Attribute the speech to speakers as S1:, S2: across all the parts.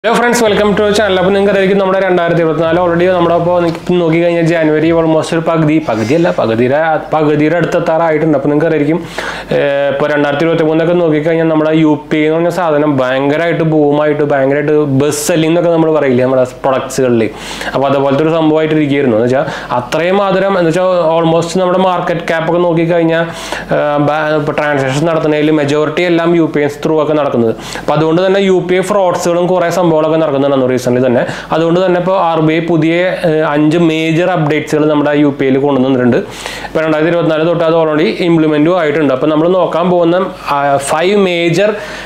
S1: Hello friends welcome to channel അപ്പോൾ നിങ്ങൾക്ക് അറിയാം നമ്മുടെ രണ്ടായിരത്തി ഇരുപത്തിനാല് ഓൾറെഡി നമ്മുടെ ഇപ്പോൾ നോക്കി കഴിഞ്ഞാൽ ജാനുവരി ഓൾമോസ്റ്റ് ഒരു പകുതി പകുതിയല്ല പകുതിയുടെ പകുതിയുടെ അടുത്തെത്താറായിട്ടുണ്ട് അപ്പോൾ നിങ്ങൾക്ക് അറിയാം ഇപ്പോൾ രണ്ടായിരത്തി ഇരുപത്തി മൂന്നൊക്കെ നോക്കിക്കഴിഞ്ഞാൽ നമ്മുടെ യു പി എന്ന് പറഞ്ഞ സാധനം ഭയങ്കരമായിട്ട് ബൂമായിട്ട് ഭയങ്കരമായിട്ട് ബസ് സെല്ലിംഗ് എന്നൊക്കെ നമ്മൾ പറയില്ലേ നമ്മുടെ പ്രൊഡക്ട്സുകളിൽ അപ്പോൾ അതുപോലത്തെ ഒരു സംഭവമായിട്ട് ഇരിക്കുകയായിരുന്നു എന്ന് വെച്ചാൽ അത്രയും മാതരം എന്ന് വെച്ചാൽ ഓൾമോസ്റ്റ് നമ്മുടെ മാർക്കറ്റ് ക്യാപ്പ് ഒക്കെ നോക്കിക്കഴിഞ്ഞാൽ ഇപ്പോൾ ട്രാൻസാക്ഷൻ നടത്തുന്നതിൽ മെജോറിറ്റി എല്ലാം യു പി എസ് ത്രൂ ഒക്കെ നടക്കുന്നത് അപ്പോൾ അതുകൊണ്ട് തന്നെ യു പി ഐ ഫ്രോഡ്സുകളും കുറേ സംഭവങ്ങളൊക്കെ നടക്കുന്നുണ്ടെന്ന് റീസെന്റ് തന്നെ അതുകൊണ്ട് തന്നെ ഇപ്പോൾ ആർ ബി ഐ പുതിയ ഏഹ്, അഞ്ച് മേജർ അപ്ഡേറ്റ്സുകൾ നമ്മുടെ യു പി ഐയിൽ കൊണ്ടുവന്നിട്ടുണ്ട് ഇപ്പോൾ രണ്ടായിരത്തി ഇരുപത്തിനാല് തൊട്ട് അത് ഓൾറെഡി ഇംപ്ലിമെൻറ്റും ആയിട്ടുണ്ട് അപ്പോൾ നമ്മൾ നോക്കാൻ പോകുന്ന five major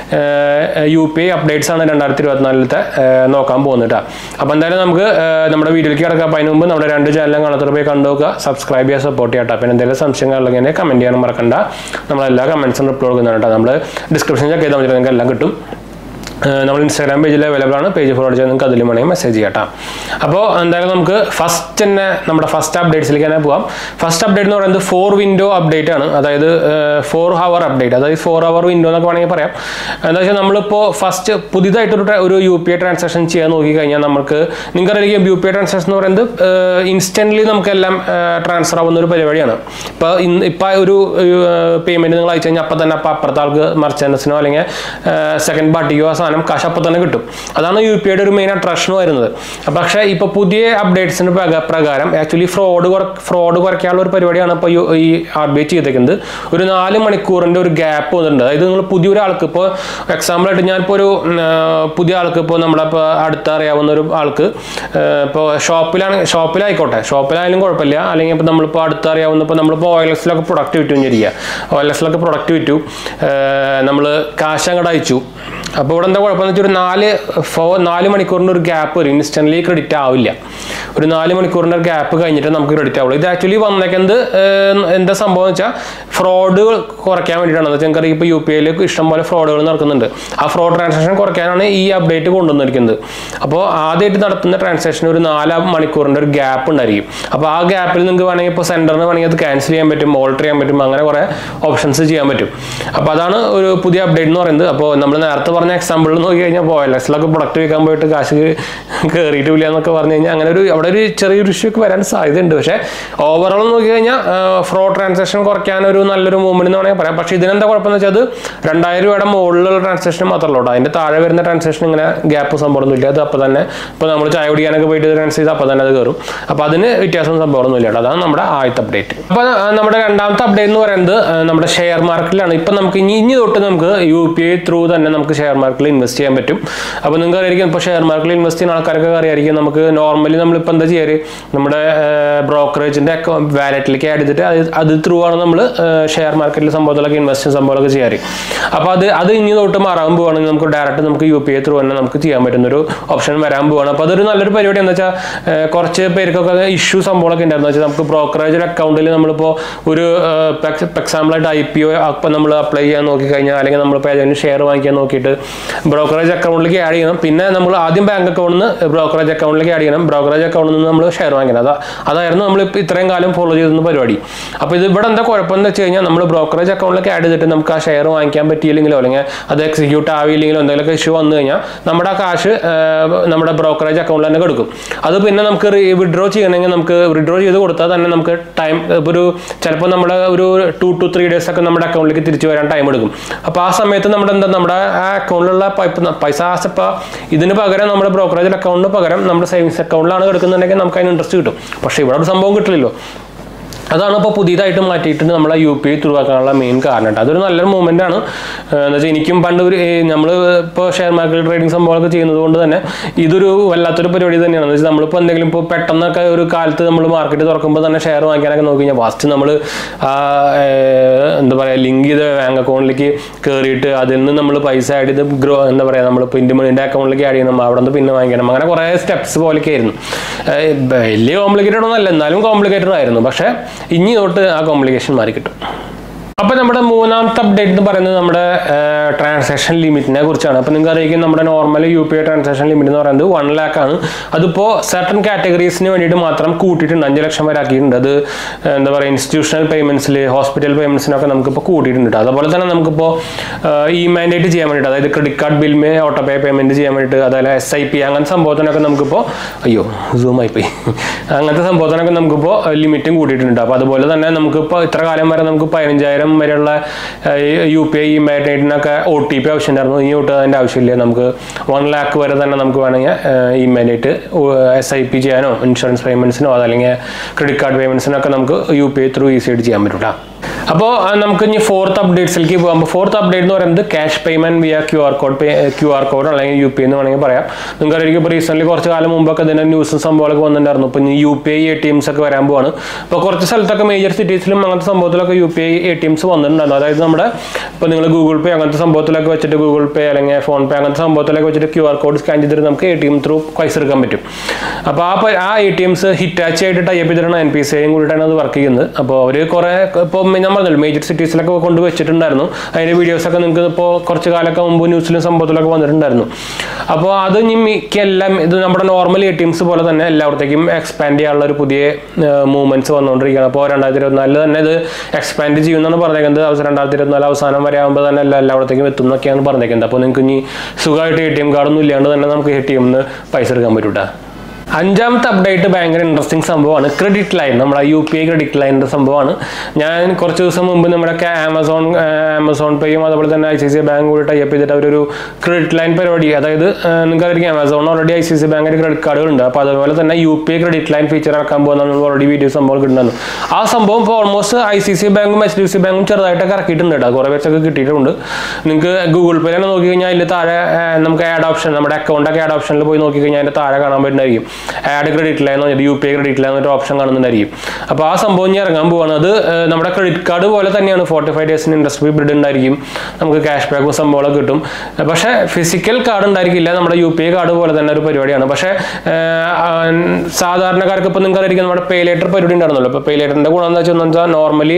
S1: U P I updates ആണ് രണ്ടായിരത്തി ഇരുപത്തിനാലിലത്തെ നോക്കാൻ പോകുന്നത് കേട്ടോ അപ്പോൾ എന്തായാലും നമുക്ക് ഏഹ്, നമ്മുടെ വീഡിയോയിലേക്ക് കിടക്കാം അപ്പോൾ അതിന് മുമ്പ് നമ്മുടെ രണ്ട് ചാനലും കാണാത്ത പോയി കണ്ടു നോക്കുക സബ്സ്ക്രൈബ് ചെയ്യുക സപ്പോർട്ട് ചെയ്യാം കേട്ടോ പിന്നെ എന്തെങ്കിലും സംശയങ്ങളുണ്ടെങ്കിൽ കമൻറ്റ് ചെയ്യാനും മറക്കണ്ട നമ്മളെല്ലാ കമൻസും റിപ്ലൈ കൊടുക്കുന്നുണ്ട് കേട്ടോ നമ്മൾ ഡിസ്ക്രിപ്ഷൻ ചെക്ക് ചെയ്താൽ മതി നിങ്ങൾക്ക് എല്ലാം കിട്ടും ഏഹ് നമ്മൾ ഇൻസ്റ്റാഗ്രാം പേജിൽ അവൈലബിൾ ആണ് പേജ് ഫോളോ ചെയ്താൽ നിങ്ങൾക്ക് അതിൽ വേണമെങ്കിൽ മെസ്സേജ് ചെയ്യാം കേട്ടോ അപ്പോൾ എന്തായാലും നമുക്ക് ഫസ്റ്റ് തന്നെ നമ്മുടെ ഫസ്റ്റ് അപ്ഡേറ്റ്സിലേക്ക് തന്നെ പോകാം ഫസ്റ്റ് അപ്ഡേറ്റ് എന്ന് പറയുന്നത് ഫോർ വിൻഡോ അപ്ഡേറ്റ് ആണ് അതായത് ഫോർ ഹവർ അപ്ഡേറ്റ് അതായത് ഫോർ ഹവർ വിൻഡോ എന്നൊക്കെ വേണമെങ്കിൽ പറയാം എന്താ വെച്ചാൽ നമ്മളിപ്പോൾ ഫസ്റ്റ് പുതിയതായിട്ടൊരു tra- ഒരു യു പി ഐ ട്രാൻസാക്ഷൻ ചെയ്യാൻ നോക്കിക്കഴിഞ്ഞാൽ നമുക്ക് നിങ്ങൾക്കറിയാം യു പി ഐ ട്രാൻസാക്ഷൻ എന്ന് പറയുന്നത് ഇൻസ്റ്റൻ്റ്ലി നമുക്കെല്ലാം ട്രാൻസ്ഫർ ആവുന്ന ഒരു പരിപാടിയാണ് ഇപ്പോൾ ഇന്ന് ഇപ്പോൾ ഒരു പേയ്മെൻറ്റ് നിങ്ങൾ അയച്ചു കഴിഞ്ഞാൽ അപ്പം തന്നെ അപ്പം അപ്പുറത്തെ ആൾക്ക് മർച്ചൻസിനോ അല്ലെങ്കിൽ സെക്കൻഡ് പാർട്ടിക്കോ ആ സാധനം കാശ് അപ്പം തന്നെ കിട്ടും അതാണ് യു പി ഐയുടെ ഒരു മെയിൻ അട്രാക്ഷൻ വരുന്നത് അപ്പം പക്ഷേ ഇപ്പോൾ പുതിയ അപ്ഡേറ്റ്സിന് പ്രകാരം ആക്ച്വലി ഫ്രോഡ് ഫ്രോഡ് കുറയ്ക്കാനുള്ള ഒരു പരിപാടിയാണ് ഇപ്പോൾ ഈ ആർ ബി ഐ ചെയ്തേക്കുന്നത് ഒരു നാല് മണിക്കൂറിൻ്റെ ഒരു ഗ്യാപ്പ് വന്നിട്ടുണ്ട് അതായത് നിങ്ങൾ പുതിയൊരാൾക്ക് ഇപ്പോൾ എക്സാമ്പിൾ ആയിട്ട് ഞാനിപ്പോൾ ഒരു ഉം, ആ, പുതിയ ആൾക്ക് ഇപ്പോൾ നമ്മുടെ ഇപ്പോൾ അടുത്ത് അറിയാവുന്ന ഒരു ആൾക്ക് ഇപ്പോൾ ഷോപ്പിലാണ് ഷോപ്പിലായിക്കോട്ടെ ഷോപ്പിലായാലും കുഴപ്പമില്ല അല്ലെങ്കിൽ ഇപ്പോൾ നമ്മളിപ്പോൾ അടുത്ത് അറിയാവുന്ന ഇപ്പോൾ നമ്മളിപ്പോൾ ഓയിൽ എക്സിലൊക്കെ പ്രൊഡക്റ്റ് വിറ്റു വിചാരിക്കുക ഓയിൽ എക്സിലൊക്കെ പ്രൊഡക്റ്റ് വിറ്റു നമ്മൾ കാശ് അങ്ങോട്ട് അയച്ചു അപ്പോൾ ഇവിടെ എന്താ കുഴപ്പമെന്ന് വെച്ചാൽ ഒരു നാല് ഫോ നാല് മണിക്കൂറിൻ്റെ ഒരു ഗ്യാപ്പ് വരും ഇൻസ്റ്റൻ്റ്ലി ക്രെഡിറ്റ് ആവില്ല ഒരു നാല് മണിക്കൂറിൻ്റെ ക്യാപ്പ് കഴിഞ്ഞിട്ട് നമുക്ക് ക്രെഡിറ്റ് ആവുള്ളൂ ഇത് ആക്ച്വലി വന്നേക്കുന്നത് ഏഹ്, എന്താ സംഭവം എന്ന് വെച്ചാൽ ഫ്രോഡ് കുറയ്ക്കാൻ വേണ്ടിയിട്ടാണ് എന്ന് വെച്ചാൽ നിങ്ങൾക്ക് ഇപ്പോൾ യു പി ഐയിൽ ഇഷ്ടംപോലെ ഫ്രോഡുകൾ നടക്കുന്നുണ്ട് ആ ഫ്രോഡ് ട്രാൻസാക്ഷൻ കുറയ്ക്കാനാണ് ഈ അപ്ഡേറ്റ് കൊണ്ടുവന്നിരിക്കുന്നത് അപ്പോൾ ആദ്യമായിട്ട് നടത്തുന്ന ട്രാൻസാക്ഷൻ ഒരു നാല് മണിക്കൂറിൻ്റെ ഒരു ഗ്യാപ്പ് ഉണ്ടായിരിക്കും അപ്പോൾ ആ ഗ്യാപ്പിൽ നിങ്ങൾക്ക് വേണമെങ്കിൽ ഇപ്പോൾ സെൻറ്ററിന് വേണമെങ്കിൽ അത് ക്യാൻസൽ ചെയ്യാൻ പറ്റും ഓൾട്ടർ ചെയ്യാൻ പറ്റും അങ്ങനെ കുറേ ഓപ്ഷൻസ് ചെയ്യാൻ പറ്റും അപ്പോൾ അതാണ് ഒരു പുതിയ അപ്ഡേറ്റ് എന്ന് പറയുന്നത് അപ്പോൾ നമ്മൾ നേരത്തെ പറഞ്ഞ എക്സാമ്പിളിൽ നോക്കി കഴിഞ്ഞാൽ പോയലക്സിലൊക്കെ പ്രൊഡക്റ്റ് വിൽക്കാൻ പോയിട്ട് കാശ് കയറിയിട്ടില്ല എന്നൊക്കെ പറഞ്ഞു കഴിഞ്ഞാൽ അങ്ങനെ ഒരു അവിടെ ഒരു ചെറിയൊരു ഇഷ്യൂ ഒക്കെ വരാൻ സാധ്യതയുണ്ട് പക്ഷേ ഓവറോൾ നോക്കി കഴിഞ്ഞാൽ ഫ്രോഡ് ട്രാൻസാക്ഷൻ കുറയ്ക്കാൻ ഒരു നല്ലൊരു മൂവ്മെന്റ് എന്ന് വേണമെങ്കിൽ പറയാം പക്ഷേ ഇതിനെന്താ കുഴപ്പമെന്ന് വെച്ചാൽ അത് രണ്ടായിരം രൂപയുടെ മുകളിലുള്ള ട്രാൻസാക്ഷൻ മാത്രമല്ല കേട്ടോ അതിൻ്റെ താഴെ വരുന്ന ട്രാൻസാക്ഷൻ ഇങ്ങനെ ഗ്യാപ്പ് സംഭവമൊന്നുമില്ല അത് അപ്പോൾ തന്നെ ഇപ്പോൾ നമ്മൾ ചായ കുടിക്കാനൊക്കെ പോയിട്ട് ട്രാൻസ് ചെയ്ത് അപ്പോൾ തന്നെ അത് കയറും അപ്പോൾ അതിന് വ്യത്യാസം സംഭവമൊന്നുമില്ല കേട്ടോ അതാണ് നമ്മുടെ ആദ്യത്തെ അപ്ഡേറ്റ് അപ്പോൾ നമ്മുടെ രണ്ടാമത്തെ അപ്ഡേറ്റ് എന്ന് പറയുന്നത് ആ, നമ്മുടെ ഷെയർ മാർക്കറ്റിലാണ് ഇപ്പം നമുക്ക് ഇനി ഇനി തൊട്ട് നമുക്ക് യു പി ഐ ത്രൂ തന്നെ നമുക്ക് ഷെയർ മാർക്കറ്റിൽ ഇൻവെസ്റ്റ് ചെയ്യാൻ പറ്റും അപ്പോൾ നിങ്ങൾക്ക് അറിയായിരിക്കും ഇപ്പോൾ ഷെയർ മാർക്കറ്റിൽ ഇൻവെസ്റ്റ് ചെയ്യുന്ന ആൾക്കാരൊക്കെ അറിയായിരിക്കും നമുക്ക് നോർമലി നമ്മളിപ്പോൾ എന്താ ചെയ്യാറ് നമ്മുടെ ബ്രോക്കറേജിൻ്റെ വാലറ്റിലേക്ക് ആഡ് ചെയ്തിട്ട് അത് അത് ത്രൂ ആണ് നമ്മൾ ഷെയർ മാർക്കറ്റിൽ സംഭവത്തിലൊക്കെ ഇൻവെസ്റ്റ് സംഭവങ്ങളൊക്കെ ചെയ്യാറ് അപ്പോൾ അത് അത് ഇനി തൊട്ട് മാറാൻ പോവുകയാണെങ്കിൽ നമുക്ക് ഡയറക്റ്റ് നമുക്ക് യു പി ഐ ത്രൂ തന്നെ നമുക്ക് ചെയ്യാൻ പറ്റുന്ന ഒരു ഓപ്ഷൻ വരാൻ പോവാണ് അപ്പോൾ അതൊരു നല്ലൊരു പരിപാടി എന്താ വെച്ചാൽ ഏഹ്, കുറച്ച് പേർക്കൊക്കെ ഇഷ്യൂ സംഭവങ്ങളൊക്കെ ഉണ്ടായിരുന്നു വെച്ചാൽ നമുക്ക് ബ്രോക്കറേജ് അക്കൗണ്ടിൽ നമ്മളിപ്പോൾ ഒരു എക്സാമ്പിളായിട്ട് ഐ പി ഒ അപ്പം നമ്മൾ അപ്ലൈ ചെയ്യാൻ നോക്കിക്കഴിഞ്ഞാൽ അല്ലെങ്കിൽ നമ്മളിപ്പോൾ ഏതെങ്കിലും ഷെയർ വാങ്ങിക്കാൻ നോക്കിയിട്ട് ബ്രോക്കറേജ് അക്കൗണ്ടിലേക്ക് ആഡ് ചെയ്യണം പിന്നെ നമ്മൾ ആദ്യം ബാങ്ക് അക്കൗണ്ടിൽ നിന്ന് ബ്രോക്കറേജ് അക്കൗണ്ടിലേക്ക് ആഡ് ചെയ്യണം ബ്രോക്കറേജ് അക്കൗണ്ടിൽ നിന്ന് നമ്മൾ ഷെയർ വാങ്ങിക്കണം അതാ അതായിരുന്നു നമ്മൾ ഇപ്പോൾ ഇത്രയും കാലം ഫോളോ ചെയ്തിരുന്ന പരിപാടി അപ്പോൾ ഇത് ഇവിടെ എന്താ കുഴപ്പം എന്ന് വെച്ച് കഴിഞ്ഞാൽ നമ്മൾ ബ്രോക്കറേജ് അക്കൗണ്ടിലേക്ക് ആഡ് ചെയ്തിട്ട് നമുക്ക് ആ ഷെയർ വാങ്ങിക്കാൻ പറ്റിയില്ലെങ്കിലോ അല്ലെങ്കിൽ അത് എക്സിക്യൂട്ട് ആവില്ലെങ്കിലോ എന്തെങ്കിലുമൊക്കെ ഇഷ്യൂ വന്നു കഴിഞ്ഞാൽ നമ്മുടെ ആ കാശ് ഏഹ്, നമ്മുടെ ബ്രോക്കറേജ് അക്കൗണ്ടിൽ തന്നെ കൊടുക്കും അത് പിന്നെ നമുക്ക് വിഡ്രോ ചെയ്യണമെങ്കിൽ നമുക്ക് വിഡ്രോ ചെയ്ത് കൊടുത്താൽ തന്നെ നമുക്ക് ടൈം ഒരു ചിലപ്പോൾ നമ്മുടെ ഒരു ടു ടു ത്രീ ഡേയ്സ് ഒക്കെ നമ്മുടെ അക്കൗണ്ടിലേക്ക് തിരിച്ചു വരാൻ ടൈം എടുക്കും അപ്പോൾ ആ സമയത്ത് നമ്മുടെ എന്താ നമ്മുടെ ആ അക്കൗണ്ടിലുള്ള പൈസ ഇപ്പോൾ ഇതിന് പകരം നമ്മുടെ ബ്രോക്കറേജ് അക്കൗണ്ടിന് പകരം നമ്മുടെ സേവിങ്സ് അക്കൗണ്ടിലാണ് കിടക്കുന്നുണ്ടെങ്കിൽ നമുക്ക് അതിന് ഇൻട്രസ്റ്റ് കിട്ടും പക്ഷേ ഇവിടെ ഒരു സംഭവം കിട്ടില്ലല്ലോ അതാണ് ഇപ്പോൾ പുതിയതായിട്ട് മാറ്റിയിട്ട് നമ്മളെ യു പി ഐ ത്രൂ ആക്കാനുള്ള മെയിൻ കാരണം കേട്ടോ അതൊരു നല്ലൊരു മൂവ്മെൻ്റ് ആണ് ഏഹ് എന്ന് വെച്ചാൽ എനിക്കും പണ്ട് ഒരു നമ്മൾ ഇപ്പോൾ ഷെയർ മാർക്കറ്റ് ട്രേഡിംഗ് സംഭവങ്ങളൊക്കെ ചെയ്യുന്നത് കൊണ്ട് തന്നെ ഇതൊരു വല്ലാത്തൊരു പരിപാടി തന്നെയാണ് എന്ന് വെച്ചാൽ നമ്മളിപ്പോൾ എന്തെങ്കിലും ഇപ്പോൾ പെട്ടെന്നൊക്കെ ഒരു കാലത്ത് നമ്മൾ മാർക്കറ്റ് തുറക്കുമ്പോൾ തന്നെ ഷെയർ വാങ്ങിക്കാനൊക്കെ നോക്കി കഴിഞ്ഞാൽ ഫസ്റ്റ് നമ്മൾ എന്താ പറയുക ലിങ്ക് ചെയ്ത ബാങ്ക് അക്കൗണ്ടിലേക്ക് കയറിയിട്ട് അതിൽ നിന്ന് നമ്മൾ പൈസ ആഡ് ചെയ്ത് ഗ്രോ എന്താ പറയുക നമ്മളിപ്പോൾ ഇൻഡിമണിൻ്റെ അക്കൗണ്ടിലേക്ക് ആഡ് ചെയ്യണം അവിടെ നിന്ന് പിന്നെ വാങ്ങിക്കണം അങ്ങനെ കുറേ സ്റ്റെപ്സ് പോലെയൊക്കെ ആയിരുന്നു ഏഹ് വലിയ കോംപ്ലിക്കേറ്റഡ് ഒന്നും അല്ല എന്നാലും കോംപ്ലിക്കേറ്റഡ് ആയിരുന്നു പക്ഷേ ഇനി തൊട്ട് ആ കോംപ്ലിക്കേഷൻ മാറി കിട്ടും അപ്പോൾ നമ്മുടെ മൂന്നാമത്തെ അപ്ഡേറ്റ് എന്ന് പറയുന്നത് നമ്മുടെ ട്രാൻസാക്ഷൻ ലിമിറ്റിനെ കുറിച്ചാണ് അപ്പോൾ നിങ്ങൾക്ക് അറിയിക്കും നമ്മുടെ normal U P I transaction limit എന്ന് പറയുന്നത് വൺ ലാക്ക് ആണ് അതിപ്പോൾ സർട്ടൺ കാറ്റഗറീസിന് വേണ്ടിയിട്ട് മാത്രം കൂട്ടിയിട്ടുണ്ട് അഞ്ച് ലക്ഷം വരെ ആക്കിയിട്ടുണ്ട് അത് എന്താ പറയുക ഇൻസ്റ്റിറ്റ്യൂഷണൽ പേയ്മെന്റ്സിൽ ഹോസ്പിറ്റൽ പേയ്മെന്റ്സിനൊക്കെ നമുക്കിപ്പോൾ കൂട്ടിയിട്ടുണ്ട് ട്ടോ. അതുപോലെ തന്നെ നമുക്കിപ്പോൾ ഇ മാൻഡേറ്റ് ചെയ്യാൻ വേണ്ടിയിട്ട് അതായത് ക്രെഡിറ്റ് കാർഡ് ബിൽമേ ഓട്ടോ പേ പേയ്മെന്റ് ചെയ്യാൻ വേണ്ടിയിട്ട് അതുപോലെ എസ് ഐ പി അങ്ങനത്തെ സംഭവത്തിനൊക്കെ നമുക്കിപ്പോൾ അയ്യോ സൂം ആയിപ്പോയി അങ്ങനത്തെ സംഭവത്തിനൊക്കെ നമുക്കിപ്പോൾ ലിമിറ്റും കൂട്ടിയിട്ടുണ്ട് അപ്പോൾ അതുപോലെ തന്നെ നമുക്കിപ്പോൾ ഇത്ര കാലം വരെ നമുക്ക് പതിനഞ്ചായിരം വരെയുള്ള യു പി ഐ ഇമാറ്റേറ്റിനൊക്കെ ഒ ടി പി ആവശ്യമുണ്ടായിരുന്നു ഇനി തൊട്ട് അതിൻ്റെ ആവശ്യമില്ല നമുക്ക് വൺ ലാക്ക് വരെ തന്നെ നമുക്ക് വേണമെങ്കിൽ ഇമാൻഡേറ്റ് എസ് ഐ പി ചെയ്യാനോ ഇൻഷുറൻസ് പേയ്മെൻറ്റ്സിനോ അതല്ലെങ്കിൽ ക്രെഡിറ്റ് കാർഡ് പേയ്മെൻറ്റ്സിനൊക്കെ നമുക്ക് U P I through easy ആയിട്ട് ചെയ്യാൻ പറ്റൂട്ടാ അപ്പോൾ നമുക്ക് ഇനി ഫോർത്ത് അപ്ഡേറ്റ്സിലേക്ക് പോകുമ്പോൾ ഫോർത്ത് അപ്ഡേറ്റ് എന്ന് പറയുന്നത് cash payment via Q R code pay Q R code അല്ലെങ്കിൽ യു പി എന്ന് വേണമെങ്കിൽ പറയാം നിങ്ങൾക്ക് അറിയാം ഇപ്പോൾ റീസെന്റ് കുറച്ച് കാലം മുമ്പൊക്കെ ഇതിൻ്റെ ന്യൂസും സംഭവങ്ങളൊക്കെ വന്നിട്ടുണ്ടായിരുന്നു ഇപ്പോൾ ഇനി U P I A T Ms ഒക്കെ വരാൻ പോവാണ് അപ്പോൾ കുറച്ച് സ്ഥലത്തൊക്കെ മേജർ സിറ്റീസിലും അങ്ങനത്തെ സംഭവത്തിലൊക്കെ U P I A T Ms വന്നിട്ടുണ്ടായിരുന്നു അതായത് നമ്മുടെ ഇപ്പോൾ നിങ്ങൾ ഗൂഗിൾ പേ അങ്ങനത്തെ സംഭവത്തിലൊക്കെ വെച്ചിട്ട് ഗൂഗിൾ പേ അല്ലെങ്കിൽ ഫോൺ പേ അങ്ങനത്തെ സംഭവത്തിലൊക്കെ വെച്ചിട്ട് ക്യു ആർ കോഡ് സ്കാൻ ചെയ്തിട്ട് നമുക്ക് എ ടി എം ത്രൂ പൈസ എടുക്കാൻ പറ്റും അപ്പോൾ ആ പ- ആ എ ടി എംസ് ഹിറ്റാച്ച് ആയിട്ട് ടൈപ്പ് ചെയ്തിട്ടാണ് എൻ പി സി ഐയും കൂടിയിട്ടാണ് അത് വർക്ക് ചെയ്യുന്നത് അപ്പോൾ അവർ കുറേ ഇപ്പോൾ ഞാൻ പറഞ്ഞല്ലോ മേജർ സിറ്റീസിലൊക്കെ കൊണ്ട് വെച്ചിട്ടുണ്ടായിരുന്നു അതിൻ്റെ വീഡിയോസൊക്കെ നിങ്ങൾക്ക് ഇപ്പോൾ കുറച്ച് കാലമൊക്കെ മുമ്പ് ന്യൂസിലും സംഭവത്തിലൊക്കെ വന്നിട്ടുണ്ടായിരുന്നു അപ്പോൾ അത് ഇനി മിക്ക എല്ലാം ഇത് നമ്മുടെ നോർമൽ എ ടി എംസ് പോലെ തന്നെ എല്ലായിടത്തേക്കും എക്സ്പാൻഡ് ചെയ്യാനുള്ള ഒരു പുതിയ മൂവ്മെന്റ്സ് വന്നുകൊണ്ടിരിക്കുകയാണ് അപ്പോൾ രണ്ടായിരത്തി ഇരുപത്തിനാലിൽ തന്നെ ഇത് എക്സ്പാൻഡ് ചെയ്യുമെന്നാണ് പറഞ്ഞേക്കുന്നത് അവസാനം രണ്ടായിരത്തി ഇരുപത്തിനാല് അവസാനം വരെ ആകുമ്പോൾ തന്നെ എല്ലാ എല്ലായിടത്തേക്കും എത്തും എന്നൊക്കെയാണ് പറഞ്ഞേക്കുന്നത് അപ്പോൾ നിങ്ങൾക്ക് ഇനി സുഖമായിട്ട് എ ടി എം കാർഡൊന്നും ഇല്ലാണ്ട് തന്നെ നമുക്ക് എ ടി എമ്മിന്ന് പൈസ എടുക്കാൻ പറ്റൂട്ടാ അഞ്ചാമത്തെ അപ്ഡേറ്റ് ഭയങ്കര ഇൻട്രസ്റ്റിംഗ് സംഭവമാണ് ക്രെഡിറ്റ് ലൈൻ നമ്മുടെ യു പി ഐ ക്രെഡിറ്റ് ലൈനിൻ്റെ സംഭവമാണ് ഞാൻ കുറച്ച് ദിവസം മുമ്പ് നമ്മുടെ ആമസോൺ ആമസോൺ പേയും അതുപോലെ തന്നെ ഐ സി സി ബാങ്ക് കൂടി ടൈപ്പ് ചെയ്തിട്ട് അവരൊരു ക്രെഡിറ്റ് ലൈൻ പരിപാടി അതായത് നിങ്ങൾക്ക് അറിയാം Amazon already I C C ബാങ്കിൻ്റെ ക്രെഡിറ്റ് കാർഡുകൾ ഉണ്ട് അപ്പോൾ അതുപോലെ തന്നെ U P I credit line feature ഇറക്കാൻ പോകുന്ന നമ്മൾ ഓൾറെഡി വീഡിയോ സംഭവം കിട്ടുന്നുണ്ട് ആ സംഭവം ഇപ്പോൾ ഓൾമോസ്റ്റ് ഐ സി സി ബാങ്കും എച്ച് ഡി സി ബാങ്കും ചെറുതായിട്ടൊക്കെ ഇറക്കിയിട്ടുണ്ട് കേട്ടോ കുറേ പേർക്കൊക്കെ കിട്ടിയിട്ടുണ്ട് നിങ്ങൾക്ക് ഗൂഗിൾ പേ തന്നെ നോക്കി കഴിഞ്ഞാൽ അതിൽ താഴെ ആ, നമുക്ക് ആഡ് ഓപ്ഷൻ നമ്മുടെ അക്കൗണ്ടൊക്കെ ആഡ് ഓപ്ഷനിൽ പോയി നോക്കി കഴിഞ്ഞാൽ അതിൻ്റെ താഴെ കാണാൻ പറ്റുന്നതായിരിക്കും ആഡ് ക്രെഡിറ്റ് ലൈൻ എന്ന് U P I credit line എന്നൊരു ഓപ്ഷൻ കാണുന്നുണ്ടായിരിക്കും അപ്പോൾ ആ സംഭവം ഇനി ഇറങ്ങാൻ പോവാണ് അത് ആ, നമ്മുടെ ക്രെഡിറ്റ് കാർഡ് പോലെ തന്നെയാണ് ഫോർട്ടി ഫൈവ് ഡേയ്സിന് ഇൻട്രസ്റ്റ് ബിഡ് ഉണ്ടായിരിക്കും നമുക്ക് ക്യാഷ് ബാക്കും സംഭവങ്ങളൊക്കെ കിട്ടും പക്ഷേ ഫിസിക്കൽ കാർഡ് ഉണ്ടായിരിക്കില്ല നമ്മുടെ യു പി ഐ കാർഡ് പോലെ തന്നെ ഒരു പരിപാടിയാണ് പക്ഷേ ആ, ആ, സാധാരണക്കാർക്ക് ഇപ്പോൾ നിങ്ങൾക്ക് അറിയാം നമ്മുടെ പേ ലേറ്റർ പരിപാടി ഉണ്ടായിരുന്നല്ലോ ഇപ്പോൾ പേ ലേറ്ററിൻ്റെ ഗുണം എന്താ വെച്ചാൽ നോർമലി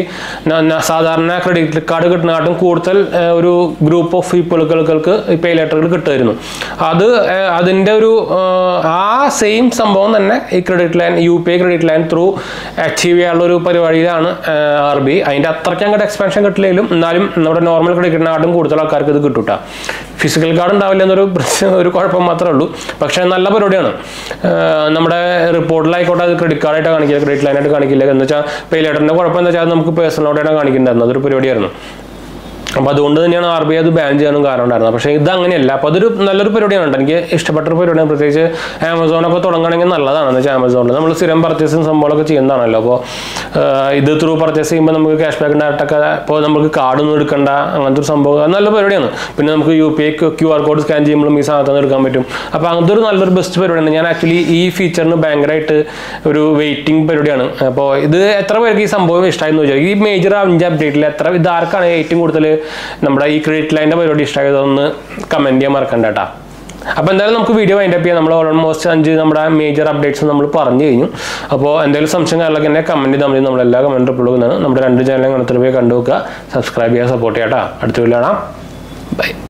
S1: സാധാരണ ക്രെഡിറ്റ് കാർഡ് കിട്ടുന്നതായിട്ടും കൂടുതൽ ആ, ഒരു ഗ്രൂപ്പ് ഓഫ് പീപ്പിളുകൾക്ക് ഈ പേ ലേറ്ററുകൾ കിട്ടുമായിരുന്നു അത് ആ, അതിൻ്റെ ഒരു ആ, ആ സെയിം സംഭവം തന്നെ ഈ credit line U P I credit line through achieve ചെയ്യാനുള്ള ഒരു പരിപാടിയിലാണ് ആർ ബി അതിൻ്റെ അത്രയ്ക്ക് അങ്ങോട്ട് എക്സ്പാൻഷൻ കിട്ടില്ലെങ്കിലും എന്നാലും നമ്മുടെ നോർമൽ ക്രെഡിറ്റ് കാർഡും കൂടുതൽ ആൾക്കാർക്ക് ഇത് കിട്ടൂട്ടാ ഫിസിക്കൽ കാർഡ് ഉണ്ടാവില്ല എന്നൊരു പ്രശ്നം ഒരു കുഴപ്പം മാത്രമേ ഉള്ളൂ പക്ഷേ നല്ല പരിപാടിയാണ് ആ, നമ്മുടെ റിപ്പോർട്ടിലായിക്കോട്ടെ അത് ക്രെഡിറ്റ് കാർഡായിട്ട് കാണിക്കില്ല ക്രെഡിറ്റ് ലൈനായിട്ട് കാണിക്കില്ല എന്ന് വെച്ചാൽ പേ ലേറ്ററിൻ്റെ കുഴപ്പം എന്താ വെച്ചാൽ അത് നമുക്ക് പേഴ്സണലോട്ടാണ് കാണിക്കേണ്ടായിരുന്നു അതൊരു പരിപാടിയായിരുന്നു അപ്പോൾ അതുകൊണ്ട് തന്നെയാണ് ആർ ബി ഐ അത് ബാൻ ചെയ്യാനും കാരണം ഉണ്ടായിരുന്നത് പക്ഷേ ഇത് അങ്ങനെയല്ല അപ്പോൾ അതൊരു നല്ലൊരു പരിപാടിയാണ് കേട്ടോ. എനിക്ക് ഇഷ്ടപ്പെട്ട ഒരു പരിപാടിയാണ് പ്രത്യേകിച്ച് ആമസോണൊക്കെ തുടങ്ങണമെങ്കിൽ നല്ലതാണ് എന്ന് വെച്ചാൽ ആമസോണിൽ നമ്മൾ സ്ഥിരം പർച്ചേസും സംഭവങ്ങളൊക്കെ ചെയ്യുന്നതാണല്ലോ അപ്പോൾ ഇത് ത്രൂ പർച്ചേസ് ചെയ്യുമ്പോൾ നമുക്ക് ക്യാഷ് ബാക്ക് ഡയറക്റ്റൊക്കെ ഇപ്പോൾ നമുക്ക് കാർഡൊന്നും എടുക്കണ്ട അങ്ങനത്തെ ഒരു സംഭവം അത് നല്ല പരിപാടിയാണ് പിന്നെ നമുക്ക് U P I Q R code scan ചെയ്യുമ്പോഴും ഈ സാധനത്തിൽ നിന്ന് എടുക്കാൻ പറ്റും അപ്പോൾ അങ്ങനത്തെ ഒരു നല്ലൊരു ബെസ്റ്റ് പരിപാടിയാണ് ഞാൻ ആക്ച്വലി ഈ ഫീച്ചറിന് ഭയങ്കരമായിട്ട് ഒരു വെയിറ്റിംഗ് പരിപാടിയാണ് അപ്പോൾ ഇത് എത്ര പേർക്ക് ഈ സംഭവം ഇഷ്ടമായെന്ന് ചോദിച്ചാൽ ഈ മേജർ അഞ്ച് അപ്ഡേറ്റിൽ എത്ര ഇത് ആർക്കാണ് ഏറ്റവും കൂടുതൽ നമ്മുടെ ഈ ക്രെഡിറ്റ് ലൈൻ്റെ പരിപാടി ഇഷ്ടമായതൊന്ന് കമൻറ്റ് ചെയ്യാൻ മറക്കണ്ട കേട്ടോ അപ്പോൾ എന്തായാലും നമുക്ക് വീഡിയോ വൈൻഡപ്പ് ചെയ്യാം നമ്മൾ ഓൾമോസ്റ്റ് അഞ്ച് നമ്മുടെ മേജർ അപ്ഡേറ്റ്സ് നമ്മൾ പറഞ്ഞു കഴിഞ്ഞു അപ്പോൾ എന്തെങ്കിലും സംശയം കാര്യങ്ങളൊക്കെ എന്നെ കമൻറ്റ് ചെയ്താൽ മതി നമ്മൾ എല്ലാ കമൻറ്റ് റിപ്ലൈ കൊടുക്കുന്നതാണ് നമ്മുടെ രണ്ട് ചാനലും കണത്തിൽ പോയി കണ്ടു നോക്കുക സബ്സ്ക്രൈബ് ചെയ്യുക സപ്പോർട്ട് ചെയ്യാം കേട്ടോ അടുത്ത വീഡിയോ കാണാം ബൈ